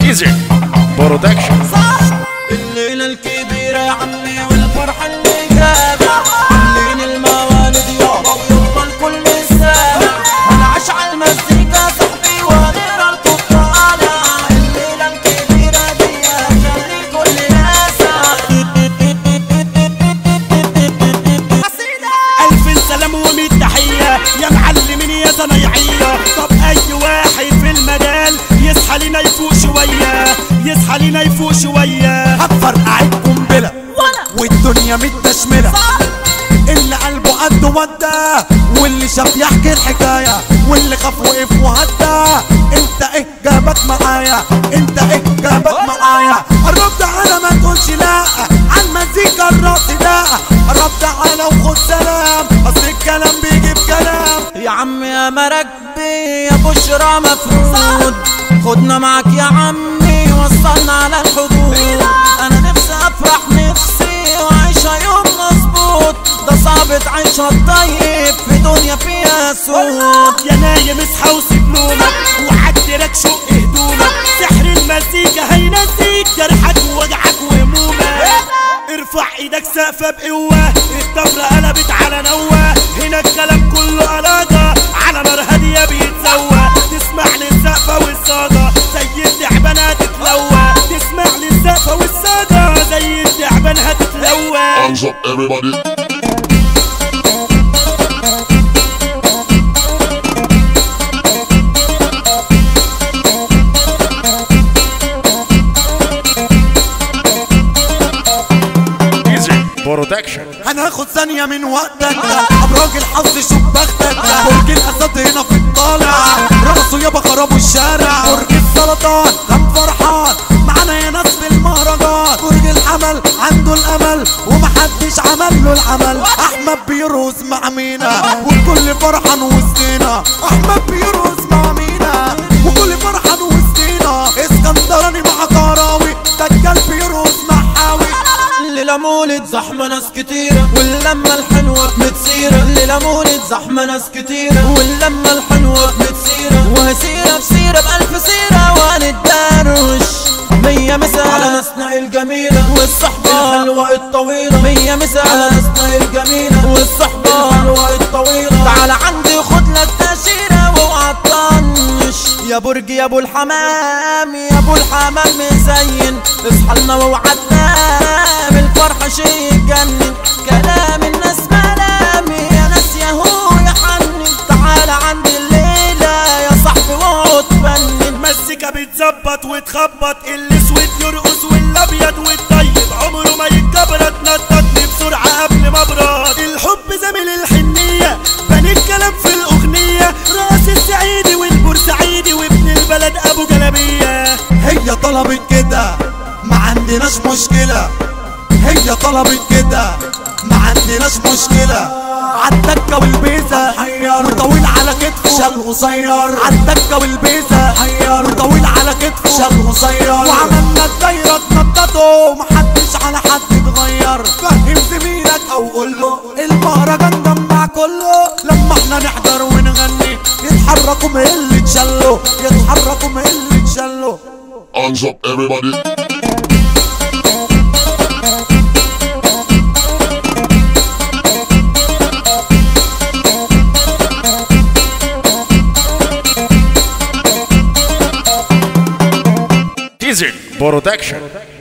ديزل برودكشن الليلة الكبيرة يا عمي والفرحة اللي جابة عاملين الموالد يابا ويلا الكل سامع هنعيش على المزيكا صاحبي وغير الكفارة الليلة الكبيرة دي خلي كل ناسا ألف سلام ومية تحية يا معلمين يا صنايعية طب أي واحد في المجال يصحى لينا يفوق شوية يصحى لينا يفوق شوية هتفرقعك قنبلة والدنيا متشملة اللي قلبه قد ودى واللي شاف يحكي الحكاية واللي خاف وقف وهدى انت ايه جابك معايا انت ايه جابك معايا قرب تعالى ما تقولش لا عالمزيكا الراس لا قرب تعالى وخد سلام اصل الكلام بيجيب كلام يا عم يا مراكبي يا بشرى مفروض خدنا معك يا عمي وصلنا على الحدود انا نفسي افرح نفسي وعيشها يوم مظبوط ده صعب تعيشها الطيب في دنيا فيها سود يا نايم اصحى وسيب نومك وعدلك شق هدومك سحر المزيكا هينسيك جرحك ووجعك وهمومك ارفع ايدك سقفة بقوة الطفرة قلبت على نوة هنا الكلام كله ألاجة على نار هادية بيتسوى تسمع للسقفة والصاجة زي التعبان هتتلوى تسمع للسقفة والصاجة زي التعبان هتتلوى Hands up, everybody. ديزل برودكشن هناخد ثانية من وقتك أبراج الحظ شوف بختك برج الأسد هنا في الطالع رقصوا يابا خربوا الشارع برج السرطان كان فرحان معانا يا ناس في المهرجان برج الحمل عنده الأمل ومحدش عمل له العمل أحمد بيرقص مع مينا والكل فرحان وسطينا أحمد بيرقص مع مينا وكل فرحان وسطينا اسكندراني مع كراوي دجال بيرقص مع حاوي الليلة مولد زحمة ناس كتيرة واللمة الحلوة بتسيرة الليلة مولد زحمة ناس كتيرة واللمة الحلوة بتسيرة وهسيرة بسيرة بألف سيرة وهنتدروش مية مسا على ناسنا الجميلة والصحبة الحلوة الطويلة مية مسا على ناسنا الجميلة والصحبة الحلوة الطويلة تعال عندي خد لك تأشيرة واوعى تطنش يا برج يا ابو الحمام يا ابو الحمام مزين اصحى لنا واوعى تنام الفرحة شي يجنن كلام الناس ملام يا ناس يا هو يا حنن تعال عندي الليلة يا صاحبي واقعد فنن المزيكا بتظبط وتخبط الاسود يرقص والابيض والطيب عمره ما يتكبر تنططني بسرعه قبل ما ابرد الحب زميل الحنيه بني الكلام في الاغنيه راس السعيدي والبورسعيدي وابن البلد ابو جلبيه هي طلبت كده ما عندناش مشكلة هي طلبت كده ما عندناش مشكلة عالدكة والبيزة حير وطويل على كتفه شال قصير عالدكة والبيزة حير وطويل على كتفه شال قصير وعملنا الدايرة تنططه محدش على حد اتغير فهم زميلك او قول له المهرجان جمع كله لما احنا نحضر ونغني يتحركوا من اللي تشلوا يتحركوا من اللي تشلوا Hands up, everybody. ديزل برودكشن